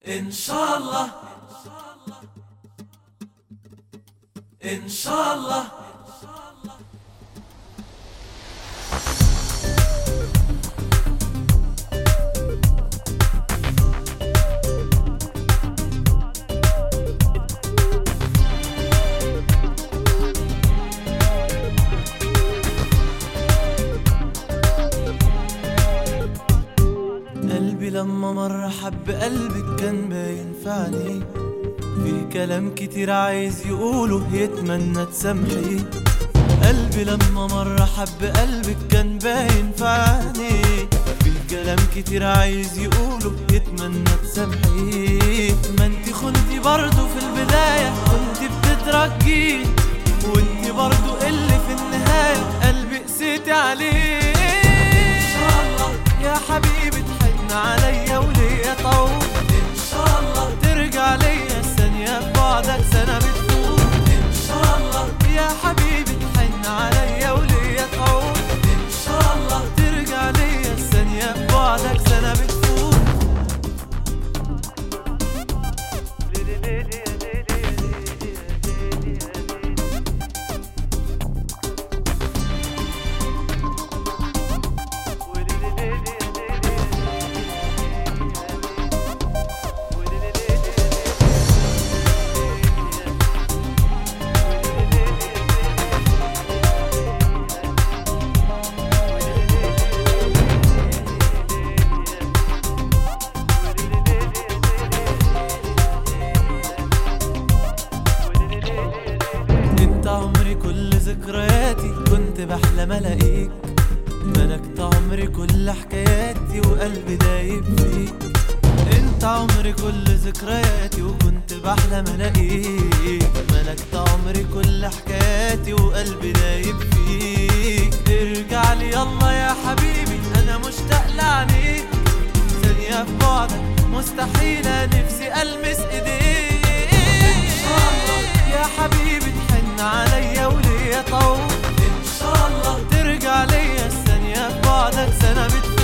إن شاء الله إن شاء الله قلبي لما مر حب قلبك كان باين في عينيه في كلام كتير عايز يقوله يتمنى تسامحيه قلبي لما مر حب قلبك كان باين في عينيه في كلام كتير عايز يقوله يتمنى تسامحيه ما انت خنتي برضه في البداية كنت بتترجيه وانت برضه اللي في النهاية قلبي قسيتي عليه ان شاء الله يا حبيبي تحن عليا وليا طول ان شاء الله ترجع ليا الثانية في بعدك سنة بتفوت ان شاء الله يا حبيبي تحن عليا وليا طول ان شاء الله ترجع ليا الثانية في بعدك سنة بتفوت انت عمري كل ذكرياتي كنت بحلم الاقيك ملكت عمري كل حكاياتي وقلبي دايب فيك انت عمري كل ذكرياتي وكنت بحلم الاقيك ملكت عمري كل حكاياتي وقلبي دايب فيك ارجع لي يلا يا حبيبي انا مشتاق لعينيك ثانية في بعدك مستحيلة نفسي ألمس إيديك إن شاء الله يا حبيبي تحن عليا وليا طول إن شاء الله ترجع ليا الثانية في بعدك سنة بتفوت